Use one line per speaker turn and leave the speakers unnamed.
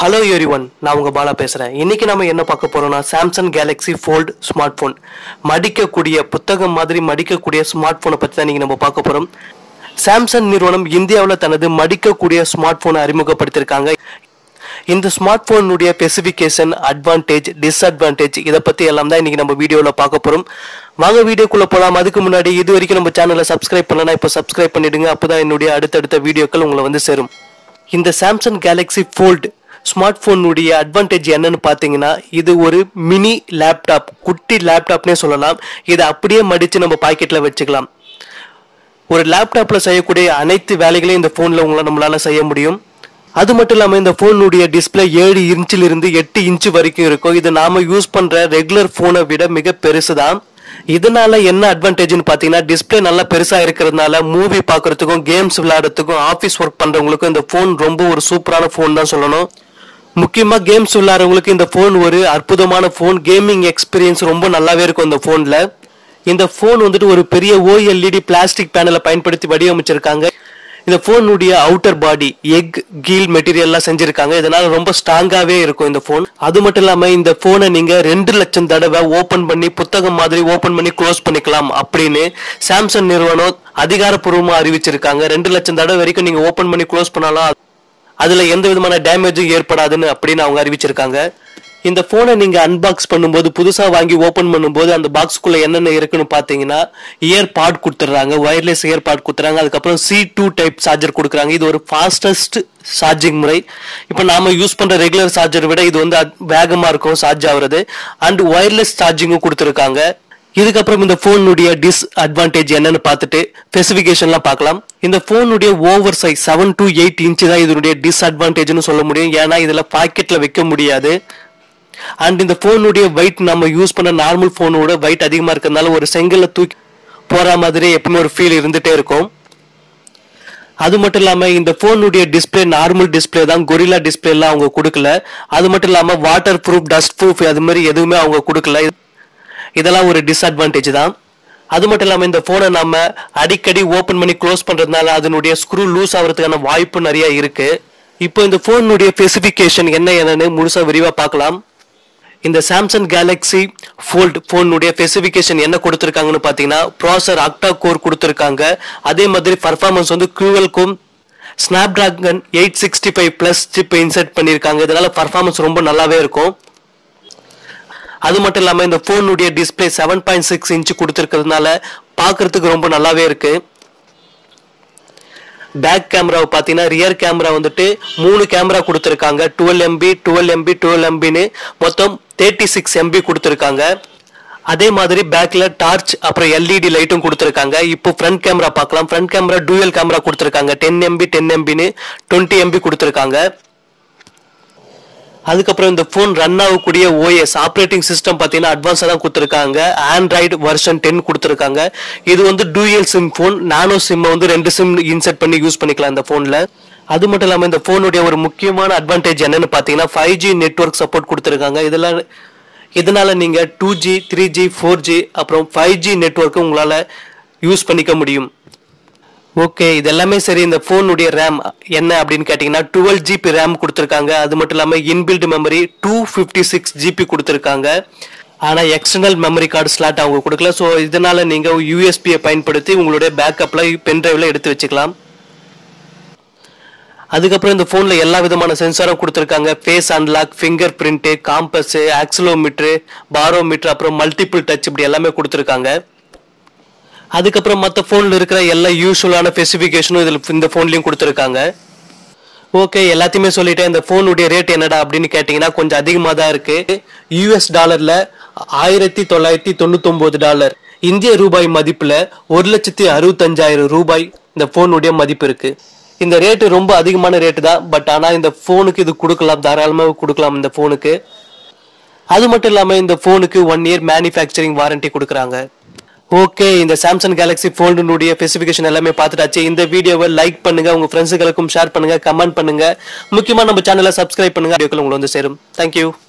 hello every one நான் உங்க பாலா பேசுறேன் இன்னைக்கு நம்ம என்ன பார்க்க போறோம்னா Samsung Galaxy Fold smart phone மடிக்கக்கூடிய புத்தகம் மாதிரி மடிக்கக்கூடிய ஸ்மார்ட் போனை பத்தி தான் இன்னைக்கு நம்ம பார்க்க போறோம் சாம்சங் நிறுவனம் இந்தியாவில் தனது மடிக்கக்கூடிய ஸ்மார்ட் போனை அறிமுகப்படுத்தியிருக்காங்க இந்த ஸ்மார்ட் போனுடைய ஸ்பெசிஃபிகேஷன் அட்வான்டேஜ் டிஸ்அட்வான்டேஜ் இதை பத்தி எல்லாம் தான் இன்னைக்கு நம்ம வீடியோவில் பார்க்க போறோம் வாங்க வீடியோக்குள்ள போலாம் அதுக்கு முன்னாடி இது வரைக்கும் நம்ம சேனலை சப்ஸ்கிரைப் பண்ணலனா இப்போ சப்ஸ்கிரைப் பண்ணிடுங்க அப்பதான் என்னுடைய அடுத்தடுத்த வீடியோக்கள் உங்களை வந்து சேரும் இந்த சாம்சங் கேலக்ஸி ஃபோல்ட் ஸ்மார்ட் ஃபோனுடைய அட்வான்டேஜ் என்னன்னு பார்த்தீங்கன்னா இது ஒரு மினி லேப்டாப் குட்டி லேப்டாப்னே சொல்லலாம் இதை அப்படியே மடித்து நம்ம பாக்கெட்டில் வச்சுக்கலாம் ஒரு லேப்டாப்பில் செய்யக்கூடிய அனைத்து வேலைகளையும் இந்த ஃபோனில் உங்களை நம்மளால செய்ய முடியும் அது மட்டும் இல்லாமல் இந்த ஃபோனுடைய டிஸ்பிளே ஏழு இன்ச்சிலிருந்து எட்டு இன்ச்சு வரைக்கும் இருக்கும் இது நாம யூஸ் பண்ணுற ரெகுலர் ஃபோனை விட மிக பெருசு தான் இதனால என்ன அட்வான்டேஜ்னு பார்த்தீங்கன்னா டிஸ்பிளே நல்லா பெருசாக இருக்கிறதுனால மூவி பார்க்கறதுக்கும் கேம்ஸ் விளையாடுறதுக்கும் ஆஃபீஸ் ஒர்க் பண்ணுறவங்களுக்கும் இந்த ஃபோன் ரொம்ப ஒரு சூப்பரான ஃபோன் தான் சொல்லணும் முக்கியமாக கேம்ஸ் விளையாடுறவங்களுக்கு இந்த ஃபோன் ஒரு அற்புதமான ஃபோன் கேமிங் எக்ஸ்பீரியன்ஸ் ரொம்ப நல்லாவே இருக்கும் இந்த ஃபோனில் இந்த ஃபோன் வந்துட்டு ஒரு பெரிய ஓஎல்இடி பிளாஸ்டிக் பேனலை பயன்படுத்தி வடிவமைச்சிருக்காங்க இந்த ஃபோனுடைய அவுட்டர் பாடி எக் கீல் மெட்டீரியல்லாம் செஞ்சிருக்காங்க இதனால ரொம்ப ஸ்ட்ராங்காவே இருக்கும் இந்த ஃபோன் அது மட்டும் இல்லாம இந்த ஃபோனை நீங்க ரெண்டு லட்சம் தடவை ஓபன் பண்ணி புத்தகம் மாதிரி ஓபன் பண்ணி க்ளோஸ் பண்ணிக்கலாம் அப்படின்னு சாம்சங் நிறுவனம் அதிகாரப்பூர்வமா அறிவிச்சிருக்காங்க ரெண்டு லட்சம் தடவை வரைக்கும் நீங்க ஓபன் பண்ணி க்ளோஸ் பண்ணலாம் அதுல எந்த விதமான டேமேஜும் ஏற்படாதுன்னு அப்படின்னு அவங்க அறிவிச்சிருக்காங்க இந்த போனை நீங்க அன்பாக்ஸ் பண்ணும்போது புதுசா வாங்கி ஓபன் பண்ணும்போது அந்த பாக்ஸ்க்குள்ள என்னென்ன இருக்குன்னு பாத்தீங்கன்னா இயர் பாட் கொடுத்துறாங்க ஒயர்லெஸ் இயர் பாட் கொடுத்துறாங்க அதுக்கப்புறம் சி டூ டைப் சார்ஜர் கொடுக்குறாங்க இது ஒரு ஃபாஸ்டஸ்ட் சார்ஜிங் முறை இப்போ நாம யூஸ் பண்ற ரெகுலர் சார்ஜர் விட இது வந்து அத்- வேகமா இருக்கும் சார்ஜ் ஆகுறது அண்ட் ஒயர்லெஸ் சார்ஜிங்கும் கொடுத்துருக்காங்க இதுக்கப்புறம் இந்த ஃபோனுடைய டிஸ் அட்வான்டேஜ் என்னன்னு பார்த்துட்டு ஸ்பெசிஃபிகேஷன்லாம் பார்க்கலாம் இந்த ஃபோனுடைய over size seven to eight inch தான் இதனுடைய டிஸ்அட்வான்டேஜ்னு சொல்ல முடியும் ஏன்னா இதில் பாக்கெட்டில் வைக்க முடியாது அண்ட் இந்த ஃபோனுடைய வெயிட் நம்ம யூஸ் பண்ண நார்மல் ஃபோனோட வெயிட் அதிகமாக இருக்கிறதுனால ஒரு செங்கல்ல தூக்கி போகிற மாதிரி எப்பவுமே ஒரு ஃபீல் இருந்துகிட்டே இருக்கும் அது மட்டும் இல்லாம இந்த போனுடைய டிஸ்ப்ளே நார்மல் டிஸ்ப்ளே தான் கொரில்லா டிஸ்ப்ளே எல்லாம் அவங்க கொடுக்கல அது மட்டும் இல்லாம வாட்டர் ப்ரூஃப் டஸ்ட் ப்ரூஃப் அது மாதிரி எதுவுமே அவங்க கொடுக்கல இதெல்லாம் ஒரு டிஸ்அட்வான்டேஜ் தான் அது மட்டும் இல்லாம இந்த போனை நம்ம அடிக்கடி ஓபன் பண்ணி க்ளோஸ் பண்றதுனால அதனுடைய ஸ்க்ரூ லூஸ் ஆகிறதுக்கான வாய்ப்பு நிறைய இருக்கு இப்போ இந்த போனுடைய ஸ்பெசிஃபிகேஷன் என்ன என்னன்னு முழுசா விரிவா பார்க்கலாம் இந்த சாம்சங் கேலக்ஸி ஃபோல்ட் ஃபோனுடைய ஸ்பெசிஃபிகேஷன் என்ன கொடுத்துருக்காங்கன்னு பார்த்தீங்கன்னா ப்ராசர் அக்டா கோர் கொடுத்துருக்காங்க அதே மாதிரி பர்ஃபார்மன்ஸ் வந்து QLCOM Snapdragon eight sixty five plus chip insert பண்ணியிருக்காங்க இதனால பர்ஃபார்மன்ஸ் ரொம்ப நல்லாவே இருக்கும் அது மட்டும் இல்லாமல் இந்த ஃபோனுடைய display seven point six inch கொடுத்துருக்கிறதுனால பார்க்கறதுக்கு ரொம்ப நல்லாவே இருக்கு பேக் கேமராவை பார்த்தீங்கன்னா ரியர் கேமரா வந்துட்டு மூணு கேமரா கொடுத்துருக்காங்க twelve MP twelve MP twelve எம்பின்னு மொத்தம் தேர்ட்டி சிக்ஸ் எம்பி கொடுத்துருக்காங்க அதே மாதிரி பேக்ல டார்ச் அப்புறம் எல்இடி லைட்டும் கொடுத்துருக்காங்க இப்போ ஃப்ரண்ட் கேமரா பார்க்கலாம் ஃப்ரண்ட் கேமரா டூயல் கேமரா கொடுத்துருக்காங்க டென் எம்பி டென் எம்பின்னு டுவெண்ட்டி எம்பி கொடுத்துருக்காங்க அதுக்கப்புறம் இந்த ஃபோன் ரன் ஆகக்கூடிய ஓஎஸ் ஆப்ரேட்டிங் சிஸ்டம் பார்த்தீங்கன்னா அட்வான்ஸாக தான் கொடுத்துருக்காங்க ஆண்ட்ராய்டு வெர்ஷன் டென் கொடுத்துருக்காங்க இது வந்து டூயல் சிம் ஃபோன் நானோ சிம்மை வந்து ரெண்டு சிம் இன்செர்ட் பண்ணி யூஸ் பண்ணிக்கலாம் இந்த ஃபோனில் அது மட்டும் இல்லாமல் இந்த ஃபோனுடைய ஒரு முக்கியமான அட்வான்டேஜ் என்னன்னு பார்த்தீங்கன்னா ஃபைவ் ஜி நெட்ஒர்க் சப்போர்ட் கொடுத்துருக்காங்க இதெல்லாம் இதனால நீங்கள் two G three G four G அப்புறம் ஃபைவ் ஜி நெட்ஒர்க்கும் உங்களால் யூஸ் பண்ணிக்க முடியும் ஓகே இது எல்லாமே சரி இந்த ஃபோனுடைய ரேம் என்ன அப்படின்னு கேட்டிங்கன்னா டுவெல் ஜிபி ரேம் கொடுத்துருக்காங்க அது மட்டும் இல்லாமல் inbuilt memory two fifty six GB கொடுத்துருக்காங்க ஆனால் எக்ஸ்டர்னல் மெமரி கார்டு ஸ்லாட் அவங்க கொடுக்கல ஸோ இதனால நீங்கள் யூஎஸ்பியை பயன்படுத்தி உங்களுடைய பேக்கப்பில் பென் டிரைவில் எடுத்து வச்சுக்கலாம் அதுக்கப்புறம் இந்த ஃபோனில் எல்லா விதமான சென்சாரும் கொடுத்துருக்காங்க face unlock finger print compass accelerometer barometer அப்புறம் மல்டிபிள் டச் இப்படி எல்லாமே கொடுத்துருக்காங்க அதுக்கப்புறம் மற்ற ஃபோனில் இருக்கிற எல்லா யூஸ்வலான ஸ்பெசிஃபிகேஷனும் இதில் இந்த ஃபோன்லையும் கொடுத்துருக்காங்க ஓகே எல்லாத்தையுமே சொல்லிட்டேன் இந்த ஃபோனுடைய ரேட் என்னடா அப்படின்னு கேட்டிங்கன்னா கொஞ்சம் அதிகமாக தான் இருக்கு யூஎஸ் டாலரில் ஆயிரத்தி தொள்ளாயிரத்தி தொண்ணூத்தொம்பது டாலர் இந்திய ரூபாய் மதிப்பில் ஒரு லட்சத்தி அறுபத்தஞ்சாயிரம் ரூபாய் இந்த ஃபோனுடைய மதிப்பு இருக்கு இந்த ரேட்டு ரொம்ப அதிகமான ரேட்டு தான் பட் ஆனால் இந்த ஃபோனுக்கு இது கொடுக்கலாம் தாராளமாக கொடுக்கலாம் இந்த ஃபோனுக்கு அது மட்டும் இல்லாமல் இந்த ஃபோனுக்கு ஒன் இயர் மேனுஃபேக்சரிங் வாரண்டி கொடுக்குறாங்க ஓகே இந்த சாம்சங் கேலக்ஸி ஃபோனுடைய ஸ்பெசிஃபிகேஷன் எல்லாமே பார்த்துட்டாச்சு இந்த வீடியோவை லைக் பண்ணுங்க உங்க ஃப்ரெண்ட்ஸுகளுக்கும் ஷேர் பண்ணுங்க கமெண்ட் பண்ணுங்க முக்கியமா நம்ம சேனலை சப்ஸ்கிரைப் பண்ணுங்க வீடியோக்கள் உங்களுக்கு வந்து சேரும் தேங்க்யூ